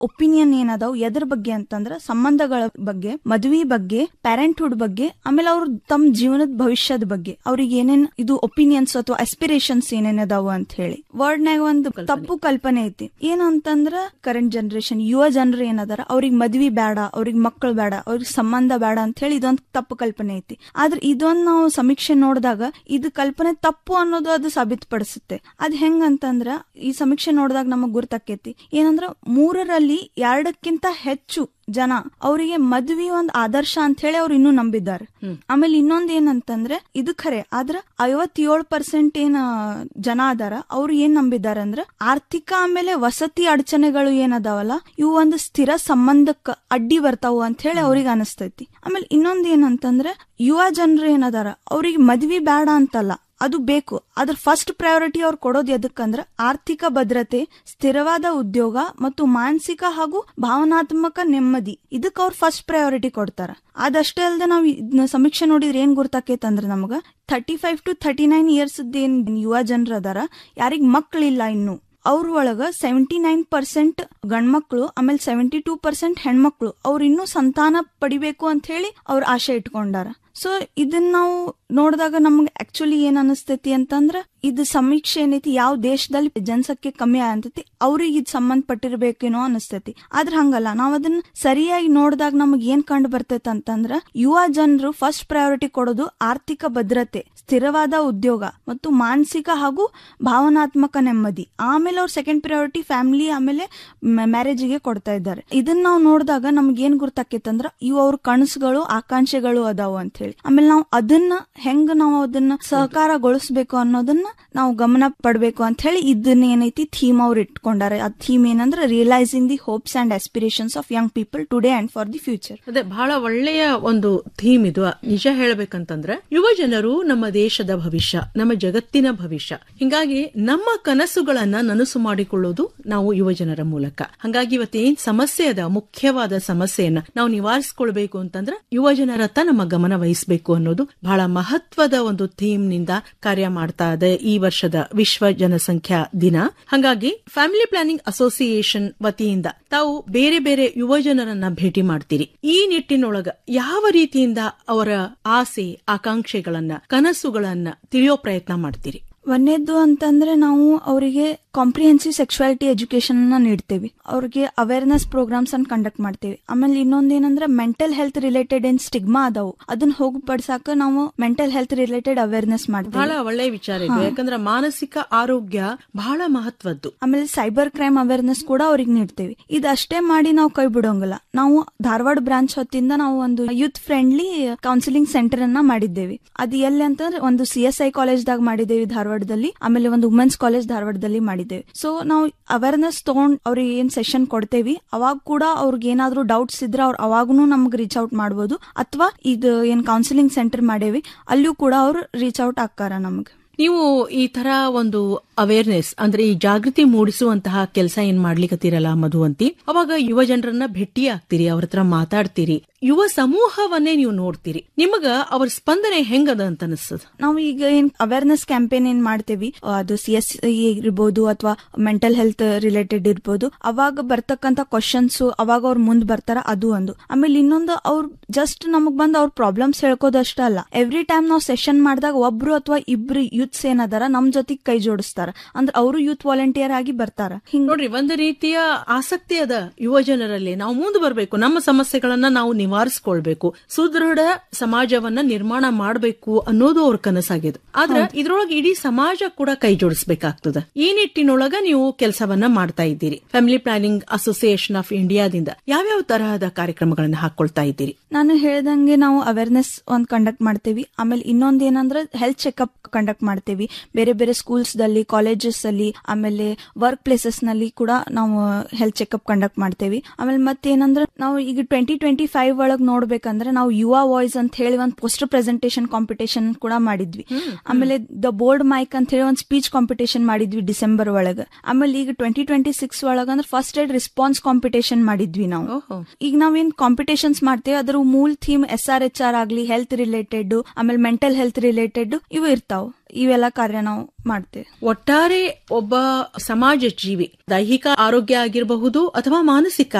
opinion ಏನದಾವ್ ಎದ್ರ ಬಗ್ಗೆ ಅಂತಂದ್ರ ಸಂಬಂಧಗಳ ಬಗ್ಗೆ ಮದ್ವಿ ಬಗ್ಗೆ ಪ್ಯಾರೆಂಟ್ಹುಡ್ ಬಗ್ಗೆ ಆಮೇಲೆ ಅವ್ರ ತಮ್ಮ ಜೀವನದ ಭವಿಷ್ಯದ ಬಗ್ಗೆ ಅವ್ರಿಗೆ ಏನೇನ್ ಇದು ಒಪಿನಿಯನ್ಸ್ ಅಥವಾ ಆಸ್ಪಿರೇಷನ್ಸ್ ಏನೇನ್ ಅದಾವ ಅಂತ ಹೇಳಿ ವರ್ಡ್ನಾಗ ಒಂದು ತಪ್ಪು ಕಲ್ಪನೆ ಐತಿ ಏನಂತಂದ್ರ ಕರೆಂಟ್ ಜನರೇಷನ್ ಯುವ ಜನರು ಏನದಾರ ಅವ್ರಿಗೆ ಮದ್ವಿ ಬೇಡ ಅವ್ರಿಗೆ ಮಕ್ಕಳು ಬೇಡ ಅವ್ರಿಗೆ ಸಂಬಂಧ ಬೇಡ ಅಂತ ಹೇಳಿ ಇದೊಂದು ತಪ್ಪು ಕಲ್ಪನೆ ಐತಿ ಆದ್ರೆ ಇದೊಂದ್ ನಾವು ಸಮೀಕ್ಷೆ ನೋಡಿದಾಗ ಇದು ಕಲ್ಪನೆ ತಪ್ಪು ಅನ್ನೋದು ಅದು ಸಾಬೀತುಪಡಿಸುತ್ತೆ ಅದ್ ಹೆಂಗಂತಂದ್ರ ಈ ಸಮೀಕ್ಷೆ ನೋಡಿದಾಗ ನಮಗ್ ಗುರ್ತಾಕೈತಿ ಏನಂದ್ರ ಮೂರರಲ್ಲಿ ಎರಡಕ್ಕಿಂತ ಹೆಚ್ಚು ಜನ ಅವರಿಗೆ ಮದ್ವಿ ಒಂದ್ ಆದರ್ಶ ಅಂತ ಹೇಳಿ ಅವ್ರು ಇನ್ನೂ ನಂಬಿದ್ದಾರೆ ಆಮೇಲೆ ಇನ್ನೊಂದ್ ಏನಂತಂದ್ರೆ ಇದು ಖರೆ ಆದ್ರ ಐವತ್ತೇಳು ಪರ್ಸೆಂಟ್ ಏನ ಜನ ಅದಾರ ಅವ್ರು ಏನ್ ನಂಬಿದ್ದಾರೆ ಅಂದ್ರ ಆರ್ಥಿಕ ಆಮೇಲೆ ವಸತಿ ಅಡಚಣೆಗಳು ಏನದಾವಲ್ಲ ಇವು ಒಂದು ಸ್ಥಿರ ಸಂಬಂಧಕ್ಕ ಅಡ್ಡಿ ಬರ್ತಾವ ಅಂತ ಹೇಳಿ ಅವ್ರಿಗೆ ಅನಿಸ್ತೈತಿ ಆಮೇಲೆ ಇನ್ನೊಂದ್ ಏನಂತಂದ್ರೆ ಯುವ ಜನರು ಏನದಾರ ಅವ್ರಿಗೆ ಮದ್ವಿ ಬೇಡ ಅಂತಲ್ಲ ಅದು ಬೇಕು ಅದ್ರ ಫಸ್ಟ್ ಪ್ರಯಾರಿಟಿ ಅವ್ರು ಕೊಡೋದು ಎದಕ್ಕಂದ್ರ ಆರ್ಥಿಕ ಭದ್ರತೆ ಸ್ಥಿರವಾದ ಉದ್ಯೋಗ ಮತ್ತು ಮಾನಸಿಕ ಹಾಗೂ ಭಾವನಾತ್ಮಕ ನೆಮ್ಮದಿ ಇದಕ್ ಅವ್ರು ಫಸ್ಟ್ ಪ್ರಯಾರಿಟಿ ಕೊಡ್ತಾರ ಅದಷ್ಟೇ ಅಲ್ಲದೆ ನಾವು ಇದ್ನ ಸಮೀಕ್ಷೆ ನೋಡಿದ್ರೆ ಏನ್ ಗುರ್ತಾಕೈತಂದ್ರ ನಮಗ thirty five to thirty nine years ಏನ್ ಯುವ ಜನರು ಅದಾರ ಯಾರಿಗ್ ಮಕ್ಳಿಲ್ಲ ಇನ್ನು ಅವ್ರ ಒಳಗ ಸೆವೆಂಟಿ ನೈನ್ ಪರ್ಸೆಂಟ್ ಗಂಡ್ಮಕ್ಳು ಆಮೇಲೆ ಸೆವೆಂಟಿ ಟೂ ಪರ್ಸೆಂಟ್ ಹೆಣ್ಮಕ್ಳು ಅವ್ರು ಇನ್ನೂ ಸಂತಾನ ಪಡಿಬೇಕು ಅಂತ ಹೇಳಿ ಅವ್ರ ಆಶೆ ಇಟ್ಕೊಂಡಾರ ಸೊ ಇದನ್ನ ನಾವು ನೋಡಿದಾಗ ನಮ್ಗೆ ಆಕ್ಚುಲಿ ಏನ್ ಅನಿಸ್ತೈತಿ ಅಂತಂದ್ರ ಇದು ಸಮೀಕ್ಷೆ ಏನೈತಿ ಯಾವ ದೇಶದಲ್ಲಿ ಜನಸಂಖ್ಯೆ ಕಮ್ಮಿ ಆಗತೈತಿ ಅವ್ರಿಗೆ ಇದು ಸಂಬಂಧಪಟ್ಟಿರ್ಬೇಕೇನೋ ಅನಿಸ್ತೈತಿ ಆದ್ರ ಹಂಗಲ್ಲ ನಾವ್ ಅದನ್ನ ಸರಿಯಾಗಿ ನೋಡಿದಾಗ ನಮಗ್ ಏನ್ ಕಂಡು ಬರ್ತೈತೆ ಅಂತಂದ್ರ ಯುವ ಜನರು ಫಸ್ಟ್ ಪ್ರಯಾರಿಟಿ ಕೊಡೋದು ಆರ್ಥಿಕ ಭದ್ರತೆ ಸ್ಥಿರವಾದ ಉದ್ಯೋಗ ಮತ್ತು ಮಾನಸಿಕ ಹಾಗೂ ಭಾವನಾತ್ಮಕ ನೆಮ್ಮದಿ ಆಮೇಲೆ ಅವ್ರ ಸೆಕೆಂಡ್ ಪ್ರಯಾರಿಟಿ ಫ್ಯಾಮಿಲಿ ಆಮೇಲೆ ಮ್ಯಾರೇಜಿಗೆ ಕೊಡ್ತಾ ಇದ್ದಾರೆ ಇದನ್ನ ನಾವು ನೋಡಿದಾಗ ನಮ್ಗೆ ಏನ್ ಗುರ್ತಾಕೈತಂದ್ರ ಇವು ಅವ್ರ ಕನಸುಗಳು ಆಕಾಂಕ್ಷೆಗಳು ಅದಾವು ಅಂತ ಹೇಳಿ ಆಮೇಲೆ ನಾವು ಅದನ್ನ ಹೆಂಗ್ ನಾವು ಅದನ್ನ ಸಹಕಾರಗೊಳಿಸ್ಬೇಕು ಅನ್ನೋದನ್ನ ನಾವು ಗಮನ ಪಡ್ಬೇಕು ಅಂತ ಹೇಳಿ ಇದನ್ನ ಏನೈತಿ ಥೀಮ್ ಅವ್ರು ಇಟ್ಕೊಂಡಾರೆ ಆ ಥೀಮ್ ಏನಂದ್ರೆ realising the hopes and aspirations of young people today and for the future ಅದೇ ಬಹಳ ಒಳ್ಳೆಯ ಒಂದು ಥೀಮ್ ಇದು ನಿಜ ಹೇಳ್ಬೇಕಂತಂದ್ರೆ ಯುವ ಜನರು ನಮ್ಮ ದೇಶದ ಭವಿಷ್ಯ ನಮ್ಮ ಜಗತ್ತಿನ ಭವಿಷ್ಯ ಹಿಂಗಾಗಿ ನಮ್ಮ ಕನಸುಗಳನ್ನ ನನಸು ಮಾಡಿಕೊಳ್ಳೋದು ನಾವು ಯುವ ಜನರ ಮೂಲಕ ಹಂಗಾಗಿ ಇವತ್ತೇನ್ ಸಮಸ್ಯೆ ಅದ ಮುಖ್ಯವಾದ ಸಮಸ್ಯೆಯನ್ನ ನಾವು ನಿವಾರಿಸಿಕೊಳ್ಬೇಕು ಅಂತಂದ್ರೆ ಯುವ ಜನರತ್ತ ನಮ್ಮ ಗಮನ ವಹಿಸಬೇಕು ಅನ್ನೋದು ಬಹಳ ಮಹತ್ವದ ಒಂದು ಥೀಮ್ ನಿಂದ ಕಾರ್ಯ ಮಾಡ್ತಾ ಇದೆ ಈ ವರ್ಷದ ವಿಶ್ವ ಜನಸಂಖ್ಯಾ ದಿನ ಹಾಗಾಗಿ ಫ್ಯಾಮಿಲಿ ಪ್ಲಾನಿಂಗ್ ಅಸೋಸಿಯೇಷನ್ ವತಿಯಿಂದ ತಾವು ಬೇರೆ ಬೇರೆ ಯುವ ಜನರನ್ನ ಭೇಟಿ ಮಾಡ್ತೀರಿ ಈ ನಿಟ್ಟಿನೊಳಗ ಯಾವ ರೀತಿಯಿಂದ ಅವರ ಆಸೆ ಆಕಾಂಕ್ಷೆಗಳನ್ನ ಕನಸುಗಳನ್ನ ತಿಳಿಯೋ ಪ್ರಯತ್ನ ಮಾಡ್ತೀರಿ ಒಂದೇದ್ದು ಅಂತಂದ್ರೆ ನಾವು ಅವರಿಗೆ ಕಾಂಪ್ರಿಹೆನ್ಸಿವ್ ಸೆಕ್ಸುವಾಲಿಟಿ ಎಜುಕೇಶನ್ ನ ನೀಡ್ತೇವೆ ಅವ್ರಿಗೆ ಅವೇರ್ನೆಸ್ ಪ್ರೋಗ್ರಾಮ್ಸ್ ಅನ್ನ ಕಂಡಕ್ಟ್ ಮಾಡ್ತೇವೆ ಆಮೇಲೆ ಇನ್ನೊಂದೇನಂದ್ರೆ ಮೆಂಟಲ್ ಹೆಲ್ತ್ ರಿಲೇಟೆಡ್ ಏನ್ ಸ್ಟಿಗ್ಮಾ ಅದಾವು ಅದನ್ನ ಹೋಗ್ಪಡ್ಸಾಕ ನಾವು ಮೆಂಟಲ್ ಹೆಲ್ತ್ ರಿಲೇಟೆಡ್ ಅವೇರ್ನೆಸ್ ಮಾಡ್ತೇವೆ ಬಹಳ ಒಳ್ಳೆಯ ವಿಚಾರ ಇದು ಯಾಕಂದ್ರೆ ಮಾನಸಿಕ ಆರೋಗ್ಯ ಬಹಳ ಮಹತ್ವದ್ದು ಆಮೇಲೆ ಸೈಬರ್ ಕ್ರೈಮ್ ಅವೇರ್ನೆಸ್ ಕೂಡ ಅವ್ರಿಗೆ ನೀಡ್ತೇವೆ ಇದಷ್ಟೇ ಮಾಡಿ ನಾವು ಕೈ ಬಿಡೋಂಗಿಲ್ಲ ನಾವು ಧಾರವಾಡ ಬ್ರಾಂಚ್ ಹೊತ್ತಿಂದ ನಾವು ಒಂದು ಯೂತ್ ಫ್ರೆಂಡ್ಲಿ ಕೌನ್ಸಿಲಿಂಗ್ ಸೆಂಟರ್ ಅನ್ನ ಮಾಡಿದ್ದೇವೆ ಅದು ಎಲ್ಲಿ ಅಂತಂದ್ರೆ ಒಂದು ಸಿ ಎಸ್ ಐ ಕಾಲೇಜ್ದಾಗ ಮಾಡಿದ್ದೇವೆ ಧಾರವಾಡದಲ್ಲಿ ಆಮೇಲೆ ಒಂದು ವುಮೆನ್ಸ್ ಕಾಲೇಜ್ ಧಾರವಾಡದಲ್ಲಿ ಮಾಡಿದ್ದೇವೆ ಸೊ ನಾವು ಅವೇರ್ನೆಸ್ ತಗೊಂಡ್ ಅವ್ರಿಗೆ ಏನ್ ಸೆಷನ್ ಕೊಡ್ತೇವಿ ಅವಾಗ ಕೂಡ ಅವ್ರಿಗೆ ಏನಾದ್ರೂ ಡೌಟ್ಸ್ ಇದ್ರೆ ಅವ್ರು ಅವಾಗೂ ನಮ್ಗೆ ರೀಚ್ ಔಟ್ ಮಾಡ್ಬೋದು ಅಥವಾ ಇದು ಏನ್ ಕೌನ್ಸಿಲಿಂಗ್ ಸೆಂಟರ್ ಮಾಡೇವಿ ಅಲ್ಲೂ ಕೂಡ ಅವ್ರು ರೀಚ್ ಔಟ್ ಆಕ್ಕಾರ ನಮ್ಗೆ ನೀವು ಈ ತರ ಒಂದು ಅವೇರ್ನೆಸ್ ಅಂದ್ರೆ ಈ ಜಾಗೃತಿ ಮೂಡಿಸುವಂತಹ ಕೆಲಸ ಏನ್ ಮಾಡ್ಲಿಕತ್ತೀರಲ್ಲ ಮಧುವಂತಿ ಅವಾಗ ಯುವ ಜನರನ್ನ ಭೇಟಿ ಆಗ್ತೀರಿ ಅವ್ರ ಹತ್ರ ಮಾತಾಡ್ತೀರಿ ಯುವ ಸಮೂಹವನ್ನೇ ನೀವು ನೋಡ್ತೀರಿ ನಿಮಗ ಅವ್ರ ಸ್ಪಂದನೆ ಹೆಂಗದ ಅಂತ ಅನಿಸ್ತದ ನಾವು ಈಗ ಏನ್ ಅವೇರ್ನೆಸ್ ಕ್ಯಾಂಪೇನ್ ಏನ್ ಮಾಡ್ತೇವಿ ಅದು ಸಿ ಎಸ್ ಇರ್ಬೋದು ಅಥವಾ ಮೆಂಟಲ್ ಹೆಲ್ತ್ ರಿಲೇಟೆಡ್ ಇರ್ಬೋದು ಅವಾಗ ಬರ್ತಕ್ಕಂತ ಕ್ವಶನ್ಸ್ ಅವಾಗ ಅವ್ರು ಮುಂದ್ ಬರ್ತಾರ ಅದು ಒಂದು ಆಮೇಲೆ ಇನ್ನೊಂದು ಅವ್ರು ಜಸ್ಟ್ ನಮಗ್ ಬಂದ್ ಅವ್ರ ಪ್ರಾಬ್ಲಮ್ಸ್ ಹೇಳ್ಕೋದಷ್ಟ ಅಲ್ಲ ಎವ್ರಿ ಟೈಮ್ ನಾವು ಸೆಷನ್ ಮಾಡಿದಾಗ ಒಬ್ರು ಅಥವಾ ಇಬ್ರು ಯೂತ್ಸ್ ಏನದಾರ ನಮ್ ಜೊತೆಗ್ ಕೈ ಜೋಡಿಸ್ತಾರ ಅಂದ್ರೆ ಅವರು ಯೂತ್ ವಾಲಂಟಿಯರ್ ಆಗಿ ಬರ್ತಾರ ಹಿಂಗ್ ನೋಡ್ರಿ ಒಂದು ರೀತಿಯ ಆಸಕ್ತಿ ಅದ ಯುವ ಜನರಲ್ಲಿ ನಾವು ಮುಂದೆ ಬರಬೇಕು ನಮ್ಮ ಸಮಸ್ಯೆಗಳನ್ನ ನಾವು ನಿವಾರಿಸಿಕೊಳ್ಬೇಕು ಸುದೃಢ ಸಮಾಜವನ್ನ ನಿರ್ಮಾಣ ಮಾಡಬೇಕು ಅನ್ನೋದು ಅವ್ರ ಕನಸಾಗಿದೆ ಆದ್ರೆ ಇದ್ರೊಳಗೆ ಇಡೀ ಸಮಾಜ ಕೂಡ ಕೈ ಜೋಡಿಸಬೇಕಾಗ್ತದ ಈ ನಿಟ್ಟಿನೊಳಗ ನೀವು ಕೆಲಸವನ್ನ ಮಾಡ್ತಾ ಇದ್ದೀರಿ ಫ್ಯಾಮಿಲಿ ಪ್ಲಾನಿಂಗ್ ಅಸೋಸಿಯೇಷನ್ ಆಫ್ ಇಂಡಿಯಾದಿಂದ ಯಾವ್ಯಾವ ತರಹದ ಕಾರ್ಯಕ್ರಮಗಳನ್ನ ಹಾಕೊಳ್ತಾ ಇದ್ದೀರಿ ನಾನು ಹೇಳ್ದಂಗೆ ನಾವು ಅವೇರ್ನೆಸ್ ಒಂದ್ ಕಂಡಕ್ಟ್ ಮಾಡ್ತೇವಿ ಆಮೇಲೆ ಇನ್ನೊಂದ್ ಏನಂದ್ರೆ ಹೆಲ್ತ್ ಚೆಕ್ಅಪ್ ಕಂಡಕ್ಟ್ ಮಾಡ್ತೇವಿ ಬೇರೆ ಬೇರೆ ಸ್ಕೂಲ್ಸ್ ದಲ್ಲಿ ಕಾಲೇಜಸ್ ಅಲ್ಲಿ ಆಮೇಲೆ ವರ್ಕ್ ಪ್ಲೇಸಸ್ ನಲ್ಲಿ ಕೂಡ ನಾವು ಹೆಲ್ತ್ ಚೆಕ್ಅಪ್ ಕಂಡಕ್ಟ್ ಮಾಡ್ತೇವಿ ಆಮೇಲೆ ಮತ್ತೇನಂದ್ರೆ ನಾವು ಈಗ ಟ್ವೆಂಟಿ ಟ್ವೆಂಟಿ ಫೈವ್ ಒಳಗ್ ನೋಡ್ಬೇಕಂದ್ರೆ ನಾವು ಯುವ ವಾಯ್ಸ್ ಅಂತ ಹೇಳಿ ಒಂದ್ ಪೋಸ್ಟರ್ ಪ್ರೆಸೆಂಟೇಶನ್ ಕಾಂಪಿಟೇಷನ್ ಕೂಡ ಮಾಡಿದ್ವಿ ಆಮೇಲೆ ದ ಬೋರ್ಡ್ ಮೈಕ್ ಅಂತ ಹೇಳಿ ಒಂದ್ ಸ್ಪೀಚ್ ಕಾಂಪಿಟೇಷನ್ ಮಾಡಿದ್ವಿ ಡಿಸೆಂಬರ್ ಒಳಗ ಆಮೇಲೆ ಈಗ ಟ್ವೆಂಟಿ ಟ್ವೆಂಟಿ ಸಿಕ್ಸ್ ಒಳಗ ಅಂದ್ರೆ ಫಸ್ಟ್ ಏಡ್ ರೆಸ್ಪಾನ್ಸ್ ಕಾಂಪಿಟೇಷನ್ ಮಾಡಿದ್ವಿ ನಾವು ಓಹೋ ಈಗ ನಾವೇನ್ ಕಾಂಪಿಟೇಷನ್ಸ್ ಮಾಡ್ತೇವೆ ಅದ್ರ ಮೂಲ್ theme S R H R ಆಗ್ಲಿ ಹೆಲ್ತ್ ರಿಲೇಟೆಡ್ ಆಮೇಲೆ ಮೆಂಟಲ್ ಹೆಲ್ತ್ ರಿಲೇಟೆಡ್ ಇವು ಇರ್ತಾವ ಇವೆಲ್ಲ ಕಾರ್ಯ ನಾವು ಮಾಡ್ತೇವೆ ಒಟ್ಟಾರೆ ಒಬ್ಬ ಸಮಾಜ ಜೀವಿ ದೈಹಿಕ ಆರೋಗ್ಯ ಆಗಿರಬಹುದು ಅಥವಾ ಮಾನಸಿಕ